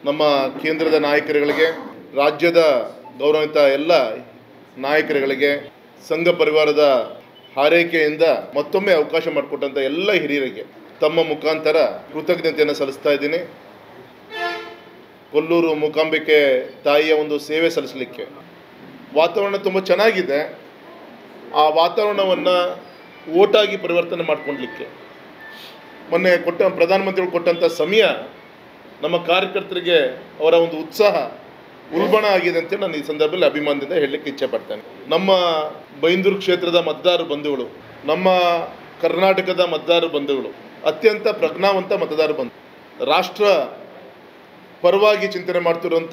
ನಮ್ಮ ಕೇಂದ್ರದ ನಾಯಕರುಗಳಿಗೆ ರಾಜ್ಯದ ಗೌರವಿತ ಎಲ್ಲ ನಾಯಕರುಗಳಿಗೆ ಸಂಘ ಪರಿವಾರದ ಹಾರೈಕೆಯಿಂದ ಮತ್ತೊಮ್ಮೆ ಅವಕಾಶ ಮಾಡಿಕೊಟ್ಟಂಥ ಎಲ್ಲ ಹಿರಿಯರಿಗೆ ತಮ್ಮ ಮುಖಾಂತರ ಕೃತಜ್ಞತೆಯನ್ನು ಸಲ್ಲಿಸ್ತಾ ಇದ್ದೀನಿ ಕೊಲ್ಲೂರು ಮೂಕಾಂಬಿಕೆ ತಾಯಿಯ ಒಂದು ಸೇವೆ ಸಲ್ಲಿಸಲಿಕ್ಕೆ ವಾತಾವರಣ ತುಂಬ ಚೆನ್ನಾಗಿದೆ ಆ ವಾತಾವರಣವನ್ನು ಓಟಾಗಿ ಪರಿವರ್ತನೆ ಮಾಡ್ಕೊಳ್ಲಿಕ್ಕೆ ಮೊನ್ನೆ ಕೊಟ್ಟ ಪ್ರಧಾನಮಂತ್ರಿಗಳು ಕೊಟ್ಟಂಥ ಸಮಯ ನಮ್ಮ ಕಾರ್ಯಕರ್ತರಿಗೆ ಅವರ ಒಂದು ಉತ್ಸಾಹ ಉಲ್ಬಣ ಆಗಿದೆ ಅಂತೇಳಿ ನಾನು ಈ ಸಂದರ್ಭದಲ್ಲಿ ಅಭಿಮಾನದಿಂದ ಹೇಳಲಿಕ್ಕೆ ಇಚ್ಛೆ ಪಡ್ತೇನೆ ನಮ್ಮ ಬೈಂದೂರು ಕ್ಷೇತ್ರದ ಮತದಾರ ಬಂಧುಗಳು ನಮ್ಮ ಕರ್ನಾಟಕದ ಮತದಾರ ಬಂಧುಗಳು ಅತ್ಯಂತ ಪ್ರಜ್ಞಾವಂತ ಮತದಾರ ಬಂಧು ರಾಷ್ಟ್ರ ಪರವಾಗಿ ಚಿಂತನೆ ಮಾಡ್ತಿರುವಂಥ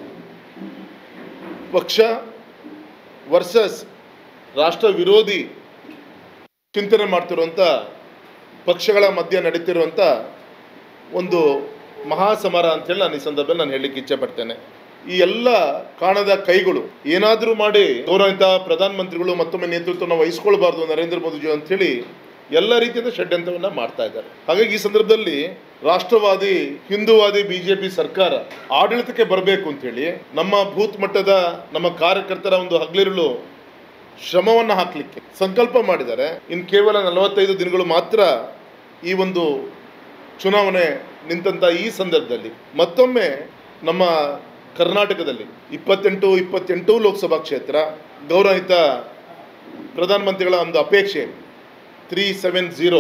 ಪಕ್ಷ ವರ್ಸಸ್ ರಾಷ್ಟ್ರ ವಿರೋಧಿ ಚಿಂತನೆ ಮಾಡ್ತಿರುವಂಥ ಪಕ್ಷಗಳ ಮಧ್ಯೆ ನಡೀತಿರುವಂಥ ಒಂದು ಮಹಾಸಮರ ಅಂತೇಳಿ ನಾನು ಈ ಸಂದರ್ಭದಲ್ಲಿ ನಾನು ಹೇಳಲಿಕ್ಕೆ ಇಚ್ಛೆ ಪಡ್ತೇನೆ ಈ ಎಲ್ಲ ಕಾಣದ ಕೈಗಳು ಏನಾದರೂ ಮಾಡಿ ಗೌರವಿತ ಪ್ರಧಾನಮಂತ್ರಿಗಳು ಮತ್ತೊಮ್ಮೆ ನೇತೃತ್ವವನ್ನು ವಹಿಸ್ಕೊಳ್ಬಾರ್ದು ನರೇಂದ್ರ ಮೋದಿಜಿ ಅಂತೇಳಿ ಎಲ್ಲ ರೀತಿಯಿಂದ ಷಡ್ಯಂತ್ರವನ್ನು ಮಾಡ್ತಾ ಇದ್ದಾರೆ ಹಾಗಾಗಿ ಈ ಸಂದರ್ಭದಲ್ಲಿ ರಾಷ್ಟ್ರವಾದಿ ಹಿಂದೂವಾದಿ ಬಿಜೆಪಿ ಸರ್ಕಾರ ಆಡಳಿತಕ್ಕೆ ಬರಬೇಕು ಅಂತೇಳಿ ನಮ್ಮ ಬೂತ್ ಮಟ್ಟದ ನಮ್ಮ ಕಾರ್ಯಕರ್ತರ ಒಂದು ಹಗಲಿರುಳು ಶ್ರಮವನ್ನು ಹಾಕಲಿಕ್ಕೆ ಸಂಕಲ್ಪ ಮಾಡಿದ್ದಾರೆ ಇನ್ನು ಕೇವಲ ನಲವತ್ತೈದು ದಿನಗಳು ಮಾತ್ರ ಈ ಒಂದು ಚುನಾವಣೆ ನಿಂತಹ ಈ ಸಂದರ್ಭದಲ್ಲಿ ಮತ್ತೊಮ್ಮೆ ನಮ್ಮ ಕರ್ನಾಟಕದಲ್ಲಿ ಇಪ್ಪತ್ತೆಂಟು ಇಪ್ಪತ್ತೆಂಟು ಲೋಕಸಭಾ ಕ್ಷೇತ್ರ ಗೌರವಿತ ಪ್ರಧಾನಮಂತ್ರಿಗಳ ಒಂದು ಅಪೇಕ್ಷೆ three seven zero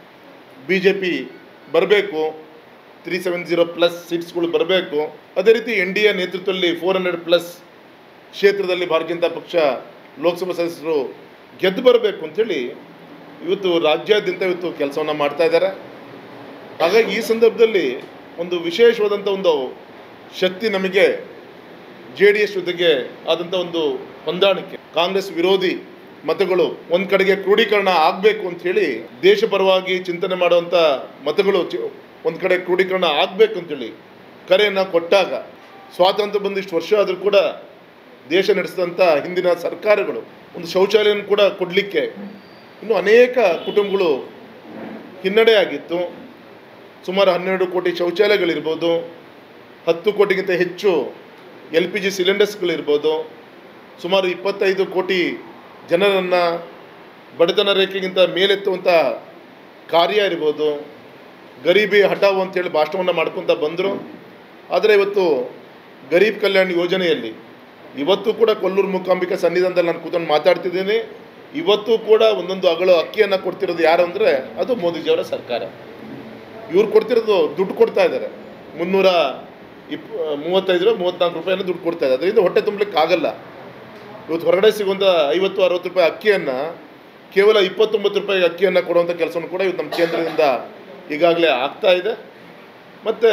B J P ಬರಬೇಕು ತ್ರೀ ಸೆವೆನ್ ಝೀರೋ ಪ್ಲಸ್ ಸೀಟ್ಸ್ಗಳು ಬರಬೇಕು ಅದೇ ರೀತಿ ಎನ್ ಡಿ ಎ ನೇತೃತ್ವದಲ್ಲಿ ಫೋರ್ ಹಂಡ್ರೆಡ್ ಪ್ಲಸ್ ಕ್ಷೇತ್ರದಲ್ಲಿ ಭಾರತೀಯ ಜನತಾ ಪಕ್ಷ ಲೋಕಸಭಾ ಸದಸ್ಯರು ಗೆದ್ದು ಬರಬೇಕು ಅಂಥೇಳಿ ಇವತ್ತು ರಾಜ್ಯಾದ್ಯಂತ ಇವತ್ತು ಕೆಲಸವನ್ನು ಮಾಡ್ತಾ ಇದ್ದಾರೆ ಹಾಗಾಗಿ ಈ ಸಂದರ್ಭದಲ್ಲಿ ಒಂದು ವಿಶೇಷವಾದಂಥ ಒಂದು ಶಕ್ತಿ ನಮಗೆ ಜೆ ಡಿ ಎಸ್ ಜೊತೆಗೆ ಆದಂಥ ಒಂದು ಹೊಂದಾಣಿಕೆ ಕಾಂಗ್ರೆಸ್ ವಿರೋಧಿ ಮತಗಳು ಒಂದು ಕಡೆಗೆ ಕ್ರೋಢೀಕರಣ ಆಗಬೇಕು ಅಂಥೇಳಿ ದೇಶ ಪರವಾಗಿ ಚಿಂತನೆ ಮಾಡುವಂಥ ಮತಗಳು ಒಂದು ಕಡೆ ಕ್ರೋಢೀಕರಣ ಆಗಬೇಕು ಅಂತೇಳಿ ಕರೆಯನ್ನು ಕೊಟ್ಟಾಗ ಸ್ವಾತಂತ್ರ್ಯ ಬಂದಿಷ್ಟು ವರ್ಷ ಆದರೂ ಕೂಡ ದೇಶ ನಡೆಸಿದಂಥ ಹಿಂದಿನ ಸರ್ಕಾರಗಳು ಒಂದು ಶೌಚಾಲಯನ ಕೂಡ ಕೊಡಲಿಕ್ಕೆ ಇನ್ನು ಅನೇಕ ಕುಟುಂಬಗಳು ಹಿನ್ನಡೆ ಆಗಿತ್ತು ಸುಮಾರು ಹನ್ನೆರಡು ಕೋಟಿ ಶೌಚಾಲಯಗಳಿರ್ಬೋದು ಹತ್ತು ಕೋಟಿಗಿಂತ ಹೆಚ್ಚು ಎಲ್ ಪಿ ಜಿ ಸಿಲಿಂಡರ್ಸ್ಗಳಿರ್ಬೋದು ಸುಮಾರು ಇಪ್ಪತ್ತೈದು ಕೋಟಿ ಜನರನ್ನು ಬಡತನ ರೇಖೆಗಿಂತ ಮೇಲೆತ್ತುವಂಥ ಕಾರ್ಯ ಇರ್ಬೋದು ಗರೀಬಿ ಹಠಾವು ಅಂತೇಳಿ ಭಾಷಣವನ್ನು ಮಾಡ್ಕೊತ ಬಂದರು ಆದರೆ ಇವತ್ತು ಗರೀಬ್ ಕಲ್ಯಾಣ್ ಯೋಜನೆಯಲ್ಲಿ ಇವತ್ತು ಕೂಡ ಕೊಲ್ಲೂರು ಮೂಕಾಂಬಿಕಾ ಸನ್ನಿಧಾನದಲ್ಲಿ ನಾನು ಕೂತ್ಕೊಂಡು ಮಾತಾಡ್ತಿದ್ದೀನಿ ಇವತ್ತು ಕೂಡ ಒಂದೊಂದು ಅಗಳು ಅಕ್ಕಿಯನ್ನು ಕೊಡ್ತಿರೋದು ಯಾರು ಅಂದರೆ ಅದು ಮೋದಿಜಿಯವರ ಸರ್ಕಾರ ಇವ್ರು ಕೊಡ್ತಿರೋದು ದುಡ್ಡು ಕೊಡ್ತಾ ಇದ್ದಾರೆ ಮುನ್ನೂರ ಇಪ್ ಮೂವತ್ತೈದು ಮೂವತ್ತ್ನಾಲ್ಕು ರೂಪಾಯಿನ ದುಡ್ಡು ಕೊಡ್ತಾ ಇದ್ದಾರೆ ಅದರಿಂದ ಹೊಟ್ಟೆ ತುಂಬಲಿಕ್ಕೆ ಆಗಲ್ಲ ಇವತ್ತು ಹೊರಗಡೆ ಸಿಗುವಂಥ ಐವತ್ತು ಅರವತ್ತು ರೂಪಾಯಿ ಅಕ್ಕಿಯನ್ನು ಕೇವಲ ಇಪ್ಪತ್ತೊಂಬತ್ತು ರೂಪಾಯಿ ಅಕ್ಕಿಯನ್ನು ಕೊಡುವಂಥ ಕೆಲಸವನ್ನು ಕೂಡ ಇವತ್ತು ನಮ್ಮ ಕೇಂದ್ರದಿಂದ ಈಗಾಗಲೇ ಆಗ್ತಾ ಇದೆ ಮತ್ತು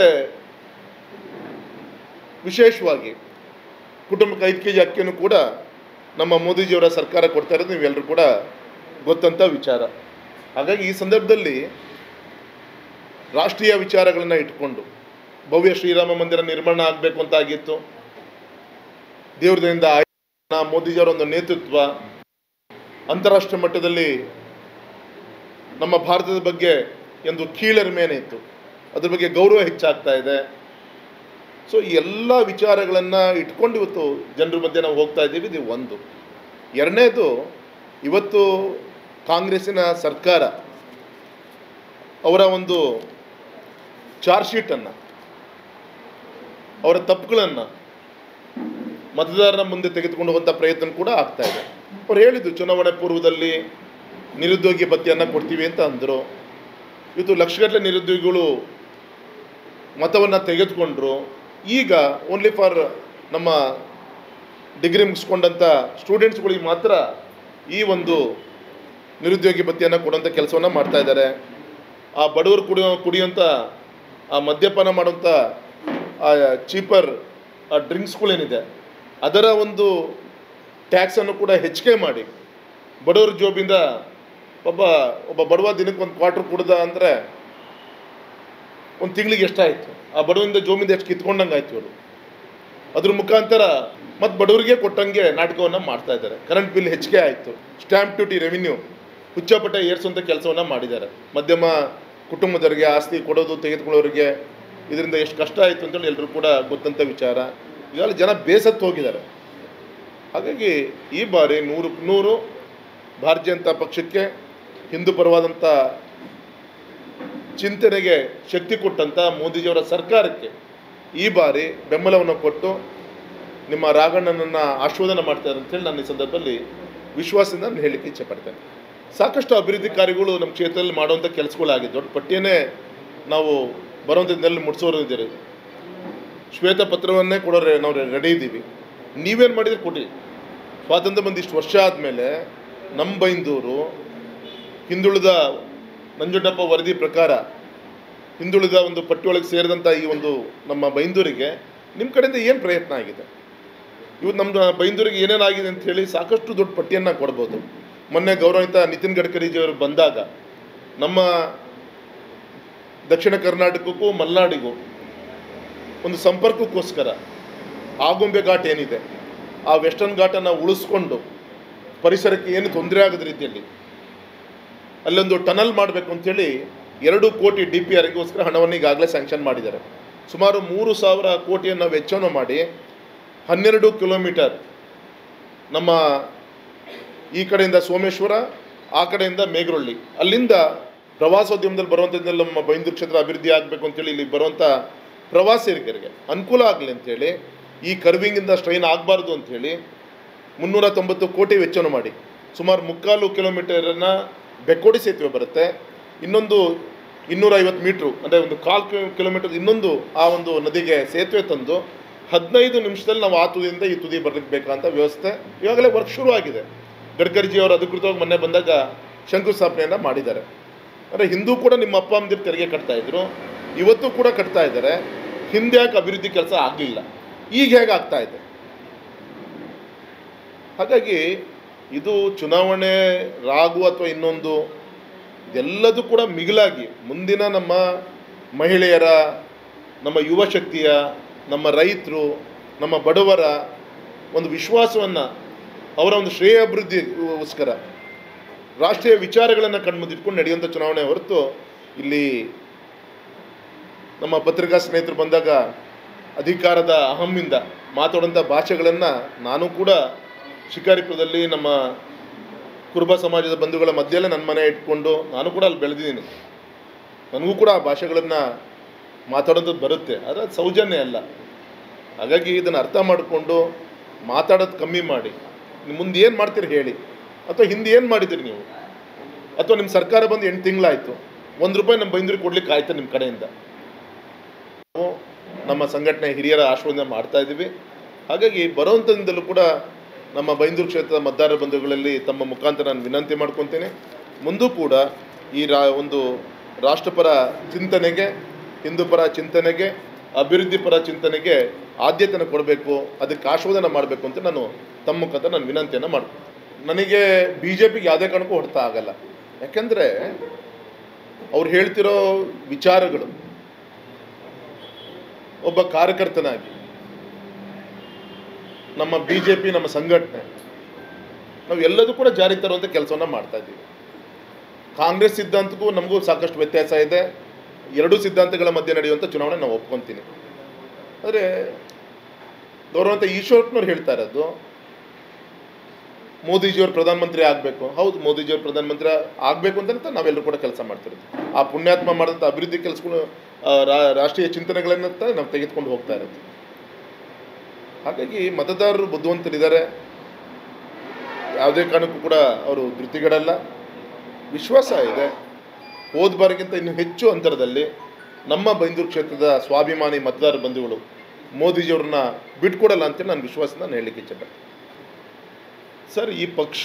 ವಿಶೇಷವಾಗಿ ಕುಟುಂಬಕ್ಕೆ ಐದು ಕೆ ಜಿ ಅಕ್ಕಿಯನ್ನು ಕೂಡ ನಮ್ಮ ಮೋದಿಜಿಯವರ ಸರ್ಕಾರ ಕೊಡ್ತಾ ಇರೋದು ನೀವೆಲ್ಲರೂ ಕೂಡ ಗೊತ್ತಂಥ ವಿಚಾರ ಹಾಗಾಗಿ ಈ ಸಂದರ್ಭದಲ್ಲಿ ರಾಷ್ಟ್ರೀಯ ವಿಚಾರಗಳನ್ನು ಇಟ್ಕೊಂಡು ಭವ್ಯ ಶ್ರೀರಾಮ ಮಂದಿರ ನಿರ್ಮಾಣ ಆಗಬೇಕು ಅಂತ ಆಗಿತ್ತು ದೇವ್ರದಿಂದ ಮೋದಿಜಿಯವರ ಒಂದು ನೇತೃತ್ವ ಅಂತಾರಾಷ್ಟ್ರೀಯ ಮಟ್ಟದಲ್ಲಿ ನಮ್ಮ ಭಾರತದ ಬಗ್ಗೆ ಒಂದು ಕೀಳರಿಮೆನೇ ಇತ್ತು ಅದ್ರ ಬಗ್ಗೆ ಗೌರವ ಹೆಚ್ಚಾಗ್ತಾ ಇದೆ ಸೊ ಈ ಎಲ್ಲ ವಿಚಾರಗಳನ್ನು ಇಟ್ಕೊಂಡು ಇವತ್ತು ಜನರ ಮಧ್ಯೆ ನಾವು ಹೋಗ್ತಾ ಇದ್ದೀವಿ ಇದು ಒಂದು ಎರಡನೇದು ಇವತ್ತು ಕಾಂಗ್ರೆಸ್ಸಿನ ಸರ್ಕಾರ ಅವರ ಒಂದು ಚಾರ್ಜ್ ಶೀಟನ್ನು ಅವರ ತಪ್ಪುಗಳನ್ನು ಮತದಾರರ ಮುಂದೆ ತೆಗೆದುಕೊಂಡು ಹೋಗುವಂಥ ಪ್ರಯತ್ನ ಕೂಡ ಆಗ್ತಾ ಇದೆ ಅವ್ರು ಹೇಳಿದ್ದು ಚುನಾವಣೆ ಪೂರ್ವದಲ್ಲಿ ನಿರುದ್ಯೋಗಿ ಭತ್ಯೆಯನ್ನು ಕೊಡ್ತೀವಿ ಅಂತ ಅಂದರು ಇವತ್ತು ಲಕ್ಷಗಟ್ಟಲೆ ನಿರುದ್ಯೋಗಿಗಳು ಮತವನ್ನು ತೆಗೆದುಕೊಂಡ್ರು ಈಗ ಓನ್ಲಿ ಫಾರ್ ನಮ್ಮ ಡಿಗ್ರಿ ಮುಗಿಸ್ಕೊಂಡಂಥ ಸ್ಟೂಡೆಂಟ್ಸ್ಗಳಿಗೆ ಮಾತ್ರ ಈ ಒಂದು ನಿರುದ್ಯೋಗಿ ಭತ್ಯೆಯನ್ನು ಕೊಡುವಂಥ ಕೆಲಸವನ್ನು ಮಾಡ್ತಾ ಇದ್ದಾರೆ ಆ ಬಡವರು ಕುಡಿಯೋ ಕುಡಿಯೋಂಥ ಆ ಮದ್ಯಪಾನ ಮಾಡುವಂಥ ಆ ಚೀಪರ್ ಆ ಡ್ರಿಂಕ್ಸ್ಗಳೇನಿದೆ ಅದರ ಒಂದು ಟ್ಯಾಕ್ಸನ್ನು ಕೂಡ ಹೆಚ್ಚಿಗೆ ಮಾಡಿ ಬಡವರ ಜೋಬಿಂದ ಒಬ್ಬ ಒಬ್ಬ ಬಡವ ದಿನಕ್ಕೆ ಒಂದು ಕ್ವಾರ್ಟರ್ ಕುಡ್ದ ಅಂದರೆ ಒಂದು ತಿಂಗಳಿಗೆ ಎಷ್ಟಾಯಿತು ಆ ಬಡವರಿಂದ ಜೋಬಿಂದ ಎಷ್ಟು ಕಿತ್ಕೊಂಡಂಗೆ ಆಯ್ತು ಇವರು ಅದ್ರ ಮುಖಾಂತರ ಮತ್ತು ಬಡವರಿಗೆ ಕೊಟ್ಟಂಗೆ ನಾಟಕವನ್ನು ಮಾಡ್ತಾ ಇದ್ದಾರೆ ಕರೆಂಟ್ ಬಿಲ್ ಹೆಚ್ಚಿಗೆ ಆಯಿತು ಸ್ಟ್ಯಾಂಪ್ ಡ್ಯೂಟಿ ರೆವಿನ್ಯೂ ಹುಚ್ಚಾಪಟ್ಟೆ ಏರಿಸುವಂಥ ಕೆಲಸವನ್ನು ಮಾಡಿದ್ದಾರೆ ಮಧ್ಯಮ ಕುಟುಂಬದವರಿಗೆ ಆಸ್ತಿ ಕೊಡೋದು ತೆಗೆದುಕೊಳ್ಳೋರಿಗೆ ಇದರಿಂದ ಎಷ್ಟು ಕಷ್ಟ ಆಯಿತು ಅಂತೇಳಿ ಎಲ್ಲರೂ ಕೂಡ ಗೊತ್ತಂಥ ವಿಚಾರ ಈಗಾಗಲೇ ಜನ ಬೇಸತ್ತು ಹೋಗಿದ್ದಾರೆ ಹಾಗಾಗಿ ಈ ಬಾರಿ ನೂರು ನೂರು ಭಾರತೀಯ ಜನತಾ ಪಕ್ಷಕ್ಕೆ ಹಿಂದೂ ಪರವಾದಂಥ ಚಿಂತನೆಗೆ ಶಕ್ತಿ ಕೊಟ್ಟಂಥ ಮೋದಿಜಿಯವರ ಸರ್ಕಾರಕ್ಕೆ ಈ ಬಾರಿ ಬೆಂಬಲವನ್ನು ಕೊಟ್ಟು ನಿಮ್ಮ ರಾಘಣ್ಣನನ್ನು ಆಶೀರ್ವಾದನ ಮಾಡ್ತಾರೆ ಅಂತೇಳಿ ನಾನು ಈ ಸಂದರ್ಭದಲ್ಲಿ ವಿಶ್ವಾಸದಿಂದ ನಾನು ಹೇಳಲಿಕ್ಕೆ ಇಚ್ಛೆಪಡ್ತೇನೆ ಸಾಕಷ್ಟು ಅಭಿವೃದ್ಧಿ ಕಾರ್ಯಗಳು ನಮ್ಮ ಕ್ಷೇತ್ರದಲ್ಲಿ ಮಾಡುವಂಥ ಕೆಲಸಗಳಾಗಿದೆ ದೊಡ್ಡ ಪಟ್ಟಿಯನ್ನೇ ನಾವು ಬರುವಂಥದ್ದನ್ನೆಲ್ಲ ಮುಟ್ಸೋರು ಇದ್ದೀರಿ ಶ್ವೇತ ಪತ್ರವನ್ನೇ ಕೊಡೋರೆ ನಾವು ರೆಡಿ ಇದ್ದೀವಿ ನೀವೇನು ಮಾಡಿದ್ರೆ ಕೊಡಿ ಸ್ವಾತಂತ್ರ್ಯ ಬಂದು ಇಷ್ಟು ವರ್ಷ ಆದಮೇಲೆ ನಮ್ಮ ಬೈಂದೂರು ಹಿಂದುಳಿದ ನಂಜುಂಡಪ್ಪ ವರದಿ ಪ್ರಕಾರ ಹಿಂದುಳಿದ ಒಂದು ಪಟ್ಟಿಯೊಳಗೆ ಸೇರಿದಂಥ ಈ ಒಂದು ನಮ್ಮ ಬೈಂದೂರಿಗೆ ನಿಮ್ಮ ಕಡೆಯಿಂದ ಏನು ಪ್ರಯತ್ನ ಆಗಿದೆ ಇವತ್ತು ನಮ್ಮ ಬೈಂದೂರಿಗೆ ಏನೇನಾಗಿದೆ ಅಂತ ಹೇಳಿ ಸಾಕಷ್ಟು ದೊಡ್ಡ ಪಟ್ಟಿಯನ್ನು ಕೊಡ್ಬೋದು ಮೊನ್ನೆ ಗೌರವಿತ ನಿತಿನ್ ಗಡ್ಕರಿಜಿಯವರು ಬಂದಾಗ ನಮ್ಮ ದಕ್ಷಿಣ ಕರ್ನಾಟಕಕ್ಕೂ ಮಲೆನಾಡಿಗೂ ಒಂದು ಸಂಪರ್ಕಕ್ಕೋಸ್ಕರ ಆಗುಂಬೆ ಘಾಟ್ ಏನಿದೆ ಆ ವೆಸ್ಟರ್ನ್ ಘಾಟನ್ನು ಉಳಿಸ್ಕೊಂಡು ಪರಿಸರಕ್ಕೆ ಏನು ತೊಂದರೆ ಆಗದ ರೀತಿಯಲ್ಲಿ ಅಲ್ಲೊಂದು ಟನಲ್ ಮಾಡಬೇಕು ಅಂತೇಳಿ ಎರಡು ಕೋಟಿ ಡಿ ಪಿ ಆರ್ಗೋಸ್ಕರ ಹಣವನ್ನು ಈಗಾಗಲೇ ಸ್ಯಾಂಕ್ಷನ್ ಮಾಡಿದ್ದಾರೆ ಸುಮಾರು ಮೂರು ಸಾವಿರ ಕೋಟಿಯನ್ನು ವೆಚ್ಚವನ್ನು ಮಾಡಿ ಹನ್ನೆರಡು ಕಿಲೋಮೀಟರ್ ನಮ್ಮ ಈ ಕಡೆಯಿಂದ ಸೋಮೇಶ್ವರ ಆ ಕಡೆಯಿಂದ ಮೇಘರೊಳ್ಳಿ ಅಲ್ಲಿಂದ ಪ್ರವಾಸೋದ್ಯಮದಲ್ಲಿ ಬರುವಂಥದ್ದೆಲ್ಲ ನಮ್ಮ ಬೈಂದೂರು ಕ್ಷೇತ್ರ ಅಭಿವೃದ್ಧಿ ಆಗಬೇಕು ಅಂತೇಳಿ ಇಲ್ಲಿ ಬರುವಂಥ ಪ್ರವಾಸಿಗರಿಗೆ ಅನುಕೂಲ ಆಗಲಿ ಅಂತೇಳಿ ಈ ಕರ್ವಿಂಗಿಂದ ಸ್ಟ್ರೈನ್ ಆಗಬಾರ್ದು ಅಂಥೇಳಿ ಮುನ್ನೂರ ತೊಂಬತ್ತು ಕೋಟಿ ವೆಚ್ಚವನ್ನು ಮಾಡಿ ಸುಮಾರು ಮುಕ್ಕಾಲು ಕಿಲೋಮೀಟರನ್ನು ಬೆಕ್ಕೋಡಿ ಸೇತುವೆ ಬರುತ್ತೆ ಇನ್ನೊಂದು ಇನ್ನೂರ ಐವತ್ತು ಮೀಟ್ರು ಅಂದರೆ ಒಂದು ಕಾಲು ಕಿಲೋಮೀಟರ್ ಇನ್ನೊಂದು ಆ ಒಂದು ನದಿಗೆ ಸೇತುವೆ ತಂದು ಹದಿನೈದು ನಿಮಿಷದಲ್ಲಿ ನಾವು ಆ ತುದಿಯಿಂದ ಈ ತುದಿ ಬರಲಿಕ್ಕೆ ಬೇಕಂತ ವ್ಯವಸ್ಥೆ ಈಗಾಗಲೇ ವರ್ಕ್ ಶುರು ಆಗಿದೆ ಗಡ್ಕರಿಜಿ ಅವರು ಅಧಿಕೃತವಾಗಿ ಮೊನ್ನೆ ಬಂದಾಗ ಶಂಕುಸ್ಥಾಪನೆಯನ್ನು ಮಾಡಿದ್ದಾರೆ ಅಂದರೆ ಹಿಂದೂ ಕೂಡ ನಿಮ್ಮ ಅಪ್ಪ ಅಮ್ಮದಿರು ತೆರಿಗೆ ಕಟ್ತಾ ಇದ್ರು ಇವತ್ತು ಕೂಡ ಕಟ್ತಾ ಇದ್ದಾರೆ ಹಿಂದೆ ಯಾಕೆ ಅಭಿವೃದ್ಧಿ ಕೆಲಸ ಆಗಲಿಲ್ಲ ಈಗ ಹೇಗೆ ಆಗ್ತಾ ಇದೆ ಹಾಗಾಗಿ ಇದು ಚುನಾವಣೆ ರಾಗು ಅಥವಾ ಇನ್ನೊಂದು ಇದೆಲ್ಲದೂ ಕೂಡ ಮಿಗಿಲಾಗಿ ಮುಂದಿನ ನಮ್ಮ ಮಹಿಳೆಯರ ನಮ್ಮ ಯುವ ಶಕ್ತಿಯ ನಮ್ಮ ರೈತರು ನಮ್ಮ ಬಡವರ ಒಂದು ವಿಶ್ವಾಸವನ್ನು ಅವರ ಒಂದು ಶ್ರೇಯ ಅಭಿವೃದ್ಧಿಗೋಸ್ಕರ ರಾಷ್ಟ್ರೀಯ ವಿಚಾರಗಳನ್ನು ಕಣ್ಮುಂದಿಟ್ಕೊಂಡು ನಡೆಯುವಂಥ ಚುನಾವಣೆ ಹೊರತು ಇಲ್ಲಿ ನಮ್ಮ ಪತ್ರಿಕಾ ಸ್ನೇಹಿತರು ಬಂದಾಗ ಅಧಿಕಾರದ ಅಹಮ್ಮಿಂದ ಮಾತಾಡುವಂಥ ಭಾಷೆಗಳನ್ನು ನಾನು ಕೂಡ ಶಿಕಾರಿಪುರದಲ್ಲಿ ನಮ್ಮ ಕುರುಬ ಸಮಾಜದ ಬಂಧುಗಳ ಮಧ್ಯೆಯಲ್ಲೇ ನನ್ನ ಮನೆ ಇಟ್ಕೊಂಡು ನಾನು ಕೂಡ ಅಲ್ಲಿ ಬೆಳೆದಿದ್ದೀನಿ ನನಗೂ ಕೂಡ ಆ ಭಾಷೆಗಳನ್ನು ಮಾತಾಡೋದು ಬರುತ್ತೆ ಆದರೆ ಅದು ಸೌಜನ್ಯ ಅಲ್ಲ ಹಾಗಾಗಿ ಇದನ್ನು ಅರ್ಥ ಮಾಡಿಕೊಂಡು ಮಾತಾಡೋದು ಕಮ್ಮಿ ಮಾಡಿ ನೀವು ಮುಂದೆ ಏನು ಮಾಡ್ತೀರಿ ಹೇಳಿ ಅಥವಾ ಹಿಂದೆ ಏನು ಮಾಡಿದ್ದೀರಿ ನೀವು ಅಥವಾ ನಿಮ್ಮ ಸರ್ಕಾರ ಬಂದು ಎಂಟು ತಿಂಗಳಾಯಿತು ಒಂದು ರೂಪಾಯಿ ನಮ್ಮ ಬೈಂದೂರಿಗೆ ಕೊಡ್ಲಿಕ್ಕೆ ಆಯ್ತಾ ನಿಮ್ಮ ಕಡೆಯಿಂದ ನಾವು ನಮ್ಮ ಸಂಘಟನೆ ಹಿರಿಯರ ಆಶ್ವಾಸನೆ ಮಾಡ್ತಾ ಇದ್ದೀವಿ ಹಾಗಾಗಿ ಬರುವಂಥದಿಂದಲೂ ಕೂಡ ನಮ್ಮ ಬೈಂದೂರು ಕ್ಷೇತ್ರದ ಮತದಾರರ ಬಂಧುಗಳಲ್ಲಿ ತಮ್ಮ ಮುಖಾಂತರ ನಾನು ವಿನಂತಿ ಮಾಡ್ಕೊತೇನೆ ಮುಂದೂ ಕೂಡ ಈ ರಾ ಒಂದು ರಾಷ್ಟ್ರಪರ ಚಿಂತನೆಗೆ ಹಿಂದೂ ಪರ ಚಿಂತನೆಗೆ ಅಭಿವೃದ್ಧಿ ಪರ ಚಿಂತನೆಗೆ ಆದ್ಯತೆಯನ್ನು ಕೊಡಬೇಕು ಅದಕ್ಕೆ ಆಶೋಧನ ಮಾಡಬೇಕು ಅಂತ ನಾನು ತಮ್ಮ ಮುಖಾಂತರ ನಾನು ವಿನಂತಿಯನ್ನು ಮಾಡ್ತೀನಿ ನನಗೆ ಬಿ ಜೆ ಪಿಗೆ ಯಾವುದೇ ಕಾರಣಕ್ಕೂ ಹೊಡ್ತಾ ಆಗಲ್ಲ ಯಾಕೆಂದರೆ ಅವ್ರು ಹೇಳ್ತಿರೋ ವಿಚಾರಗಳು ಒಬ್ಬ ಕಾರ್ಯಕರ್ತನಾಗಿ ನಮ್ಮ ಬಿ ಜೆ ಪಿ ನಮ್ಮ ಸಂಘಟನೆ ನಾವು ಎಲ್ಲದೂ ಕೂಡ ಜಾರಿಗೆ ತರುವಂಥ ಕೆಲಸವನ್ನು ಮಾಡ್ತಾ ಇದ್ದೀವಿ ಕಾಂಗ್ರೆಸ್ ಸಿದ್ಧಾಂತಕ್ಕೂ ನಮಗೂ ಸಾಕಷ್ಟು ವ್ಯತ್ಯಾಸ ಇದೆ ಎರಡೂ ಸಿದ್ಧಾಂತಗಳ ಮಧ್ಯೆ ನಡೆಯುವಂಥ ಚುನಾವಣೆ ನಾವು ಒಪ್ಕೊತೀನಿ ಆದರೆ ಗೌರವಂತ ಈಶ್ವರಪ್ಪನವ್ರು ಹೇಳ್ತಾ ಇರೋದು ಮೋದಿಜಿಯವ್ರು ಪ್ರಧಾನಮಂತ್ರಿ ಆಗಬೇಕು ಹೌದು ಮೋದಿಜಿಯವ್ರು ಪ್ರಧಾನಮಂತ್ರಿ ಆಗಬೇಕು ಅಂತ ನಾವೆಲ್ಲರೂ ಕೂಡ ಕೆಲಸ ಮಾಡ್ತಿರೋದು ಆ ಪುಣ್ಯಾತ್ಮ ಮಾಡಿದಂಥ ಅಭಿವೃದ್ಧಿ ಕೆಲಸಗಳು ಆ, ರಾ- ರಾಷ್ಟ್ರೀಯ ಚಿಂತನೆಗಳನ್ನ ನಾವು ತೆಗೆದುಕೊಂಡು ಹೋಗ್ತಾ ಇರೋದು ಹಾಗಾಗಿ ಮತದಾರರು ಬುದ್ಧಿವಂತರಿದ್ದಾರೆ ಯಾವುದೇ ಕಾರಣಕ್ಕೂ ಕೂಡ ಅವರು ಧೃತಿಗೆಡಲ್ಲ ವಿಶ್ವಾಸ ಇದೆ ಹೋದ ಬಾರಿಗಿಂತ ಇನ್ನೂ ಹೆಚ್ಚು ಅಂತರದಲ್ಲಿ ನಮ್ಮ ಬೈಂದೂರು ಕ್ಷೇತ್ರದ ಸ್ವಾಭಿಮಾನಿ ಮತದಾರ ಬಂಧುಗಳು ಮೋದಿಜಿಯವ್ರನ್ನ ಬಿಟ್ಕೊಡಲ್ಲ ಅಂತೇಳಿ ನಾನು ವಿಶ್ವಾಸನ ನಾನು ಹೇಳಲಿಕ್ಕೆ ಇಚ್ಛೆಪಡ್ತೀನಿ ಸರ್ ಈ ಪಕ್ಷ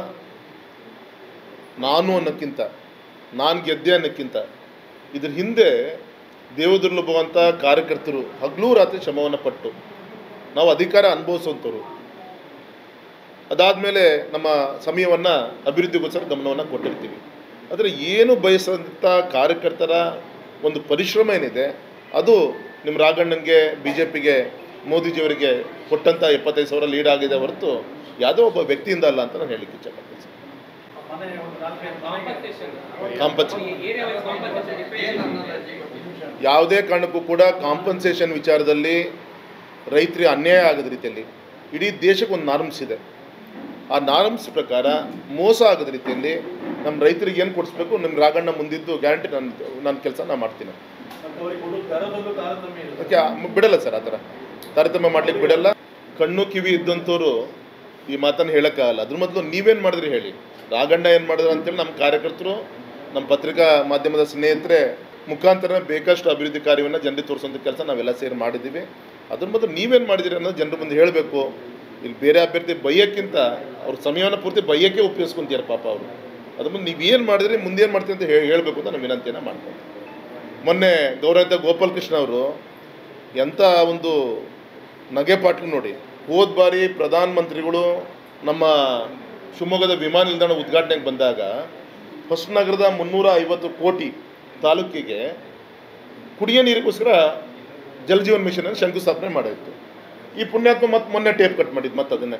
ನಾನು ಅನ್ನೋಕ್ಕಿಂತ ನಾನು ಗೆದ್ದೆ ಅನ್ನೋಕ್ಕಿಂತ ಇದ್ರ ಹಿಂದೆ ದೇವದುರ್ಲಭವಂತ ಕಾರ್ಯಕರ್ತರು ಹಗಲೂ ರಾತ್ರಿ ಶ್ರಮವನ್ನು ಪಟ್ಟು ನಾವು ಅಧಿಕಾರ ಅನುಭವಿಸುವಂಥವ್ರು ಅದಾದಮೇಲೆ ನಮ್ಮ ಸಮಯವನ್ನು ಅಭಿವೃದ್ಧಿಗೋಸ್ಕರ ಗಮನವನ್ನು ಕೊಟ್ಟಿರ್ತೀವಿ ಆದರೆ ಏನು ಬಯಸಂಥ ಕಾರ್ಯಕರ್ತರ ಒಂದು ಪರಿಶ್ರಮ ಏನಿದೆ ಅದು ನಿಮ್ಮ ರಾಘಣ್ಣನಿಗೆ ಬಿ ಜೆ ಪಿಗೆ ಮೋದಿಜಿಯವರಿಗೆ ಕೊಟ್ಟಂಥ ಎಪ್ಪತ್ತೈದು ಸಾವಿರ ಲೀಡ್ ಆಗಿದೆ ಹೊರತು ಯಾವುದೋ ಒಬ್ಬ ವ್ಯಕ್ತಿಯಿಂದ ಅಲ್ಲ ಅಂತ ನಾನು ಹೇಳಲಿಕ್ಕೆ ಇಚ್ಛೆಪಡ್ತೀನಿ sir compensation compensation. Area wise compensation ಯಾವುದೇ ಕಾರಣಕ್ಕೂ ಕೂಡ ಕಾಂಪನ್ಸೇಷನ್ ವಿಚಾರದಲ್ಲಿ ರೈತರಿಗೆ ಅನ್ಯಾಯ ಆಗದ ರೀತಿಯಲ್ಲಿ ಇಡೀ ದೇಶಕ್ಕೆ ಒಂದು ನಾರ್ಮ್ಸ್ ಇದೆ ಆ ನಾರ್ಮ್ಸ್ ಪ್ರಕಾರ ಮೋಸ ಆಗದ ರೀತಿಯಲ್ಲಿ ನಮ್ಮ ರೈತರಿಗೆ ಏನು ಕೊಡಿಸ್ಬೇಕು ನಮ್ಮ ರಾಗಣ್ಣ ಮುಂದಿದ್ದು ಗ್ಯಾರಂಟಿ ನನ್ನ ನನ್ನ ಕೆಲಸ ನಾನು ಮಾಡ್ತೀನಿ ಮತ್ತು ಅವ್ರಿಗೆ ಕೊಡೋ ದರದಲ್ಲೂ ತಾರತಮ್ಯ ಇದೆ ಅದಕ್ಕೆ ಆ- ಬಿಡಲ್ಲ ಸರ್ ಆ ಥರ ತಾರತಮ್ಯ ಮಾಡ್ಲಿಕ್ಕೆ ಬಿಡಲ್ಲ ಕಣ್ಣು ಕಿವಿ ಇದ್ದಂಥವ್ರು ಈ ಮಾತನ್ನು ಹೇಳೋಕ್ಕಾಗಲ್ಲ ಅದ್ರ ಮೊದಲು ನೀವೇನು ಮಾಡಿದ್ರಿ ಹೇಳಿ ರಾಗಣ್ಣ ಏನು ಮಾಡಿದ್ರು ಅಂತೇಳಿ ನಮ್ಮ ಕಾರ್ಯಕರ್ತರು ನಮ್ಮ ಪತ್ರಿಕಾ ಮಾಧ್ಯಮದ ಸ್ನೇಹಿತರೆ ಮುಖಾಂತರ ಬೇಕಷ್ಟು ಅಭಿವೃದ್ಧಿ ಕಾರ್ಯವನ್ನು ಜನರಿಗೆ ತೋರಿಸುವಂಥ ಕೆಲಸ ನಾವೆಲ್ಲ ಸೇರಿ ಮಾಡಿದ್ದೀವಿ ಅದ್ರ ಮೊದಲು ನೀವೇನು ಮಾಡಿದಿರಿ ಅನ್ನೋದು ಜನರ ಮುಂದೆ ಹೇಳಬೇಕು ಇಲ್ಲಿ ಬೇರೆ ಅಭ್ಯರ್ಥಿ ಬೈಯಕ್ಕಿಂತ ಅವ್ರ ಸಮಯವನ್ನು ಪೂರ್ತಿ ಬೈಯಕ್ಕೆ ಉಪಯೋಗಿಸ್ಕೊಂತೀರ ಪಾಪ ಅವರು ಅದ್ರ ಮುಂದೆ ನೀವು ಏನು ಮಾಡಿದ್ರಿ ಮುಂದೇನು ಮಾಡ್ತೀರಿ ಅಂತ ಹೇಳಿ ಹೇಳಬೇಕು ಅಂತ ನಾನು ವಿನಂತಿಯನ್ನು ಮಾಡ್ತೀನಿ ಮೊನ್ನೆ ಗೌರವಿತ ಗೋಪಾಲಕೃಷ್ಣ ಅವರು ಎಂಥ ಒಂದು ನಗೆಪಾಟ್ಲು ನೋಡಿ ಹೋದ ಬಾರಿ ಪ್ರಧಾನಮಂತ್ರಿಗಳು ನಮ್ಮ ಶಿವಮೊಗ್ಗದ ವಿಮಾನ ನಿಲ್ದಾಣ ಉದ್ಘಾಟನೆಗೆ ಬಂದಾಗ ಹೊಸನಗರದ ಮುನ್ನೂರ ಐವತ್ತು ಕೋಟಿ ತಾಲೂಕಿಗೆ ಕುಡಿಯೋ ನೀರಿಗೋಸ್ಕರ ಜಲಜೀವನ್ ಮಿಷನ್ ಅನ್ನು ಶಂಕುಸ್ಥಾಪನೆ ಮಾಡಿತ್ತು ಈ ಪುಣ್ಯಾತ್ಮ ಮತ್ತೆ ಮೊನ್ನೆ ಟೇಪ್ ಕಟ್ ಮಾಡಿದ್ದು ಮತ್ತೆ ಅದನ್ನೇ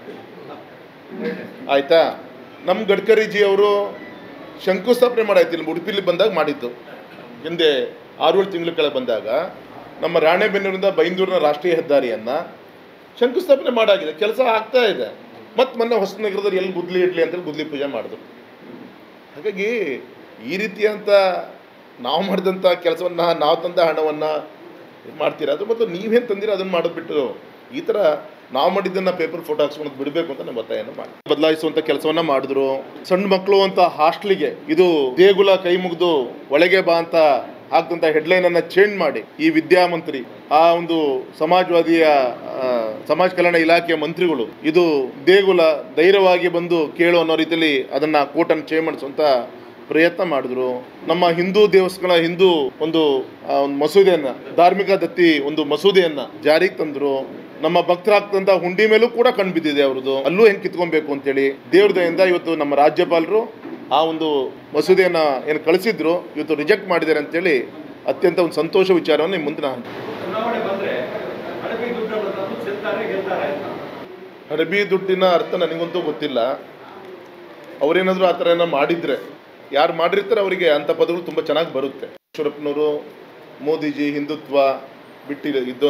ಆಯ್ತಾ ನಮ್ಮ ಗಡ್ಕರಿ ಜಿ ಅವರು ಶಂಕುಸ್ಥಾಪನೆ ಮಾಡಾಯ್ತು ಇಲ್ಲಿ ಉಡುಪಿಲಿ ಬಂದಾಗ ಮಾಡಿದ್ದು ಹಿಂದೆ ಆರು ಏಳು ತಿಂಗಳ ಕೆಳಗೆ ಬಂದಾಗ ನಮ್ಮ ರಾಣೆಬೆನ್ನೂರಿಂದ ಬೈಂದೂರಿನ ರಾಷ್ಟ್ರೀಯ ಹೆದ್ದಾರಿಯನ್ನು ಶಂಕುಸ್ಥಾಪನೆ ಮಾಡಾಗಿದೆ ಕೆಲಸ ಆಗ್ತಾ ಇದೆ ಮತ್ತು ಮೊನ್ನೆ ಹೊಸನಗರದಲ್ಲಿ ಎಲ್ಲಿ ಗುದ್ಲಿ ಇಡ್ಲಿ ಅಂತೇಳಿ ಗುದ್ಲಿ ಪೂಜೆ ಮಾಡಿದ್ರು ಹಾಗಾಗಿ ಈ ರೀತಿಯಂಥ ನಾವು ಮಾಡಿದಂಥ ಕೆಲಸವನ್ನು ನಾವು ತಂದ ಹಣವನ್ನು ಮಾಡ್ತೀರಾ ಅದು ಮತ್ತು ನೀವೇನು ತಂದಿರ ಅದನ್ನು ಮಾಡೋದು ಬಿಟ್ಟು ಈ ಥರ ನಾವು ಮಾಡಿದ್ದನ್ನು ಪೇಪರ್ ಫೋಟೋ ಹಾಕ್ಸ್ಕೊಂಡು ಬಿಡಬೇಕು ಅಂತ ನಾನು ಒತ್ತಾಯನ ಮಾಡಿ ಬದಲಾಯಿಸುವಂಥ ಕೆಲಸವನ್ನ ಮಾಡಿದ್ರು ಸಣ್ಣ ಮಕ್ಕಳು ಅಂತ ಹಾಸ್ಟ್ಲಿಗೆ ಇದು ದೇಗುಲ ಕೈ ಮುಗಿದು ಒಳಗೆ ಬಾ ಅಂತ ಹಾಕ್ತಂತ ಹೆಡ್ಲೈನ್ ಅನ್ನ ಚೇಂಜ್ ಮಾಡಿ ಈ ವಿದ್ಯಾಮಂತ್ರಿ ಆ ಒಂದು ಸಮಾಜವಾದಿಯ ಆ, ಸಮಾಜ ಕಲ್ಯಾಣ ಇಲಾಖೆಯ ಮಂತ್ರಿಗಳು ಇದು ದೇಗುಲ ಧೈರ್ಯವಾಗಿ ಬಂದು ಕೇಳು ಅನ್ನೋ ರೀತಿಯಲ್ಲಿ ಅದನ್ನ ಕೋಟನ್ನು ಚೇಂಜ್ ಮಾಡಿಸುವಂತ ಪ್ರಯತ್ನ ಮಾಡಿದ್ರು ನಮ್ಮ ಹಿಂದೂ ದೇವಸ್ಥಾನ ಹಿಂದೂ ಒಂದು ಆ, ಒಂದು ಮಸೂದೆಯನ್ನ ಧಾರ್ಮಿಕ ದತ್ತಿ ಒಂದು ಮಸೂದೆಯನ್ನ ಜಾರಿಗೆ ತಂದ್ರು ನಮ್ಮ ಭಕ್ತರಾಗ್ತಂತ ಹುಂಡಿ ಮೇಲೂ ಕೂಡ ಕಣ್ ಬಿದ್ದಿದೆ ಅವ್ರದ್ದು ಅಲ್ಲೂ ಹೆಂಗ್ ಕಿತ್ಕೊಬೇಕು ಅಂತೇಳಿ ದೇವ್ರ ದಯಿಂದ ಇವತ್ತು ನಮ್ಮ ರಾಜ್ಯಪಾಲರು ಆ ಒಂದು ಮಸೂದೆಯನ್ನ ಏನು ಕಳಿಸಿದ್ರು ಇವತ್ತು ರಿಜೆಕ್ಟ್ ಮಾಡಿದ್ದಾರೆ ಅಂತೇಳಿ ಅತ್ಯಂತ ಒಂದು ಸಂತೋಷ ವಿಚಾರವನ್ನು ನಿಮ್ಮ ಮುಂದೆ ನಾನು ಚುನಾವಣೆ ಬಂದ್ರೆ ಹಣಕ್ಕೆ ದುಡ್ಡು ಬಂದು ಸೆಲ್ತಾರೆ ಗೆಲ್ತಾರೆ ಅಂತ ಹಡಬಿ ದುಡ್ಡಿನ ಅರ್ಥ ನನಗಂತೂ ಗೊತ್ತಿಲ್ಲ ಅವರೇನಾದರೂ ಆ ಥರ ಏನೋ ಮಾಡಿದ್ರೆ ಯಾರು ಮಾಡಿರ್ತಾರೆ ಅವರಿಗೆ ಅಂಥ ಪದಗಳು ತುಂಬ ಚೆನ್ನಾಗಿ ಬರುತ್ತೆ ಈಶ್ವರಪ್ಪನವರು ಮೋದಿಜಿ ಹಿಂದುತ್ವ ಬಿಟ್ಟಿರೋ ಇದ್ದು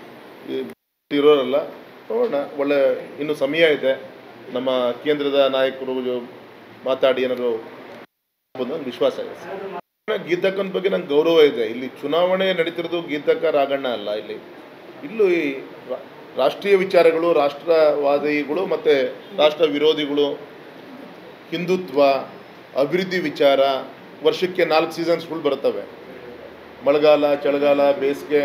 ಇರೋರಲ್ಲ ನೋಡೋಣ ಒಳ್ಳೆ ಇನ್ನು ಸಮಯ ಇದೆ ನಮ್ಮ ಕೇಂದ್ರದ ನಾಯಕರು ಜೊ- ಮಾತಾಡಿ ಏನಾದ್ರು ಆಗ್ಬೋದು ಅನ್ನೋ ವಿಶ್ವಾಸ ಇದೆ ಗೀತಕ್ಕನ ಬಗ್ಗೆ ನಂಗೆ ಗೌರವ ಇದೆ ಇಲ್ಲಿ ಚುನಾವಣೆ ನಡೀತಿರೋದು ಗೀತಕ್ಕ ರಾಗಣ್ಣ ಅಲ್ಲ ಇಲ್ಲಿ ಇಲ್ಲೂ ಈ ರಾ- ರಾಷ್ಟ್ರೀಯ ವಿಚಾರಗಳು ರಾಷ್ಟ್ರವಾದಿಗಳು ಮತ್ತು ರಾಷ್ಟ್ರ ವಿರೋಧಿಗಳು ಹಿಂದುತ್ವ ಅಭಿವೃದ್ಧಿ ವಿಚಾರ ವರ್ಷಕ್ಕೆ ನಾಲ್ಕು ಸೀಸನ್ಸ್ಗಳು ಬರ್ತವೆ ಮಳೆಗಾಲ ಚಳಿಗಾಲ ಬೇಸಿಗೆ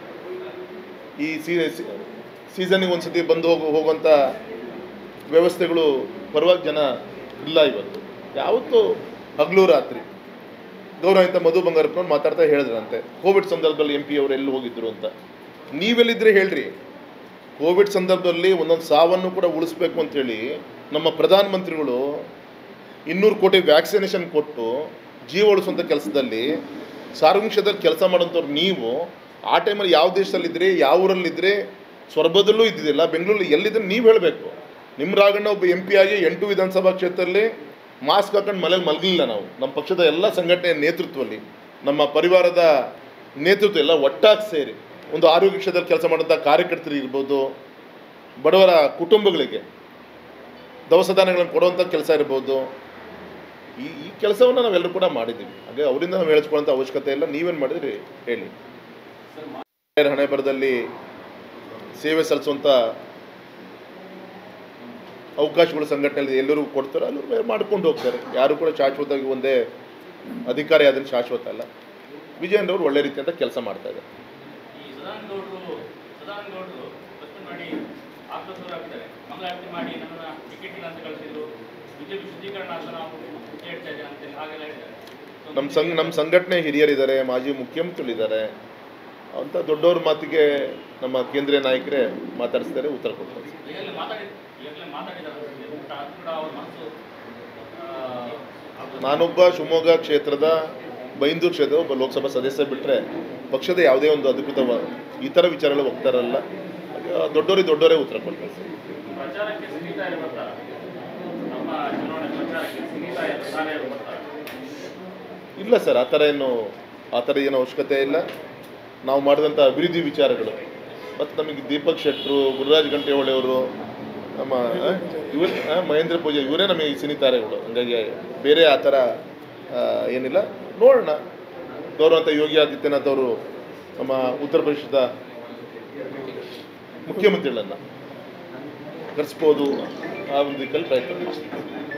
ಈ ಸೀ ಸೀಸನಿಗೆ ಒಂದ್ಸತಿ ಬಂದು ಹೋಗು ಹೋಗುವಂಥ ವ್ಯವಸ್ಥೆಗಳು ಪರವಾಗಿ ಜನ ಇಲ್ಲ ಇವತ್ತು ಯಾವತ್ತು ಹಗಲು ರಾತ್ರಿ ಗೌರವಿತ ಮಧು ಬಂಗಾರಪ್ಪನವ್ರು ಮಾತಾಡ್ತಾ ಹೇಳಿದ್ರಂತೆ ಕೋವಿಡ್ ಸಂದರ್ಭದಲ್ಲಿ ಎಂ ಪಿ ಅವರು ಎಲ್ಲಿ ಹೋಗಿದ್ರು ಅಂತ ನೀವೆಲ್ಲಿದ್ರೆ ಹೇಳ್ರಿ ಕೋವಿಡ್ ಸಂದರ್ಭದಲ್ಲಿ ಒಂದೊಂದು ಸಾವನ್ನು ಕೂಡ ಉಳಿಸ್ಬೇಕು ಅಂತೇಳಿ ನಮ್ಮ ಪ್ರಧಾನಮಂತ್ರಿಗಳು ಇನ್ನೂರು ಕೋಟಿ ವ್ಯಾಕ್ಸಿನೇಷನ್ ಕೊಟ್ಟು ಜೀವ ಉಳಿಸುವಂಥ ಕೆಲಸದಲ್ಲಿ ಸಾರ್ವಜನಿಕ ಕ್ಷೇತ್ರದಲ್ಲಿ ಕೆಲಸ ಮಾಡೋಂಥವ್ರು ನೀವು ಆ ಟೈಮಲ್ಲಿ ಯಾವ ದೇಶದಲ್ಲಿದ್ರಿ ಯಾವ ಊರಲ್ಲಿದ್ರಿ ಸ್ವರ್ಭದಲ್ಲೂ ಇದ್ದಿದ್ದಿಲ್ಲ ಬೆಂಗಳೂರಲ್ಲಿ ಎಲ್ಲಿದ್ರೆ ನೀವು ಹೇಳಬೇಕು ನಿಮ್ಮ ರಾಗಣ್ಣ ಒಬ್ಬ ಎಂ ಪಿ ಆಗಿ ಎಂಟು ವಿಧಾನಸಭಾ ಕ್ಷೇತ್ರದಲ್ಲಿ ಮಾಸ್ಕ್ ಹಾಕೊಂಡು ಮನೇಲಿ ಮಲಗಲಿಲ್ಲ ನಾವು ನಮ್ಮ ಪಕ್ಷದ ಎಲ್ಲ ಸಂಘಟನೆಯ ನೇತೃತ್ವದಲ್ಲಿ ನಮ್ಮ ಪರಿವಾರದ ನೇತೃತ್ವ ಎಲ್ಲ ಒಟ್ಟಾಗಿ ಸೇರಿ ಒಂದು ಆರೋಗ್ಯ ಕ್ಷೇತ್ರದಲ್ಲಿ ಕೆಲಸ ಮಾಡುವಂಥ ಕಾರ್ಯಕರ್ತರು ಇರ್ಬೋದು ಬಡವರ ಕುಟುಂಬಗಳಿಗೆ ದವಸ ಧಾನ್ಯಗಳನ್ನು ಕೊಡುವಂಥ ಕೆಲಸ ಇರ್ಬೋದು ಈ ಈ ಕೆಲಸವನ್ನು ನಾವೆಲ್ಲರೂ ಕೂಡ ಮಾಡಿದ್ದೀವಿ ಹಾಗೆ ಅವರಿಂದ ನಾವು ಹೇಳಿಸ್ಕೊಳ್ಳೋಂಥ ಅವಶ್ಯಕತೆ ಇಲ್ಲ ನೀವೇನು ಮಾಡಿದ್ರಿ ಹೇಳಿ ಹಣೆ ಬರದಲ್ಲಿ ಸೇವೆ ಸಲ್ಲಿಸುವಂಥ ಅವಕಾಶಗಳು ಸಂಘಟನೆಯಲ್ಲಿ ಎಲ್ಲರೂ ಕೊಡ್ತಾರೆ ಅಲ್ಲೂ ಮಾಡ್ಕೊಂಡು ಹೋಗ್ತಾರೆ ಯಾರು ಕೂಡ ಶಾಶ್ವತವಾಗಿ ಒಂದೇ ಅಧಿಕಾರಿ ಅದನ್ನು ಶಾಶ್ವತ ಅಲ್ಲ ವಿಜಯೇಂದ್ರ ಅವರು ಒಳ್ಳೆ ರೀತಿಯಿಂದ ಕೆಲಸ ಮಾಡ್ತಾ ಇದ್ದಾರೆ ಈ ಸದಾನಗೌಡರು ಸದಾನಗೌಡರು ಸಸ್ಪೆಂಡ್ ಮಾಡಿ ಆಕ್ರೋಶ ಆಗ್ತಾರೆ ಮಂಗಳಾರತಿ ಮಾಡಿ ನಮ್ಮನ್ನ ಟಿಕೆಟ್ ಇಲ್ಲ ಅಂತ ಕಳಿಸಿದ್ರು ಬಿಜೆಪಿ ಶುದ್ಧೀಕರಣ ಅಂತ ನಾವು ಹೇಳ್ತಾ ಇದ್ದೇವೆ ಅಂತ ಹಾಗೆಲ್ಲ ಹೇಳಿದ್ದಾರೆ So, ನಮ್ಮ ಸಂಘ ನಮ್ಮ ಸಂಘಟನೆ ಹಿರಿಯರಿದ್ದಾರೆ ಮಾಜಿ ಮುಖ್ಯಮಂತ್ರಿಗಳಿದ್ದಾರೆ ಅಂತ ದೊಡ್ಡವ್ರ ಮಾತಿಗೆ ನಮ್ಮ ಕೇಂದ್ರೀಯ ನಾಯಕರೇ ಮಾತಾಡಿಸ್ತಾರೆ ಉತ್ತರ ಕೊಡ್ತಾರೆ ಈಗಲೇ ಮಾತಾಡಿ ಈಗಲೇ ಮಾತಾಡಿದ್ದಾರೆ ಅನ್ಸುತ್ತೆ. ಬಟ್ ಅದು ಕೂಡ ಅವ್ರ ಮನಸ್ಸು ಆ, ನಾನೊಬ್ಬ ಶಿವಮೊಗ್ಗ ಕ್ಷೇತ್ರದ ಬೈಂದೂರು ಕ್ಷೇತ್ರದ ಒಬ್ಬ ಲೋಕಸಭಾ ಸದಸ್ಯ ಬಿಟ್ಟರೆ ಪಕ್ಷದ ಯಾವುದೇ ಒಂದು ಅಧಿಕೃತ ಈ ಥರ ವಿಚಾರಗಳು ಹೋಗ್ತಾರಲ್ಲ ಹಾಗೆ ದೊಡ್ಡವರಿಗೆ ದೊಡ್ಡವರೇ ಉತ್ತರ ಕೊಡ್ತಾರೆ ಪ್ರಚಾರಕ್ಕೆ ಸಿನಿತಾ ಬರ್ತಾರ ನಮ್ಮ ಚುನಾವಣೆ ಪ್ರಚಾರಕ್ಕೆ ಸಿನಿತಾ ಸಾಲ ಬರ್ತಾರ ಇಲ್ಲ ಸರ್ ಆ ಥರ ಏನು ಆ ಥರ ಏನು ಅವಶ್ಯಕತೆ ಇಲ್ಲ ನಾವು ಮಾಡಿದಂಥ ಅಭಿವೃದ್ಧಿ ವಿಚಾರಗಳು ಮತ್ತು ನಮಗೆ ದೀಪಕ್ ಶೆಟ್ಟರು ಗುರುರಾಜ್ ಗಂಟೆಹೊಳೆ ಅವರು ನಮ್ಮ ಇವ್ರ ಮಹೇಂದ್ರ ಪೂಜೆ ಇವರೇ ನಮಗೆ ಸಿನಿತಾರೆಗಳು ಹಂಗಾಗಿ ಬೇರೆ ಆ ಥರ ಆ, ಏನಿಲ್ಲ ನೋಡೋಣ ಗೌರವಂತ ಯೋಗಿ ಆದಿತ್ಯನಾಥ್ ಅವರು ನಮ್ಮ ಉತ್ತರ ಪ್ರದೇಶದ ಮುಖ್ಯಮಂತ್ರಿಗಳನ್ನು ಕರೆಸ್ಬೋದು ಆ ಒಂದು ದಿಕ್ಕಲ್ಲಿ ಪ್ರಯತ್ನ ಮಾಡ್ತೀವಿ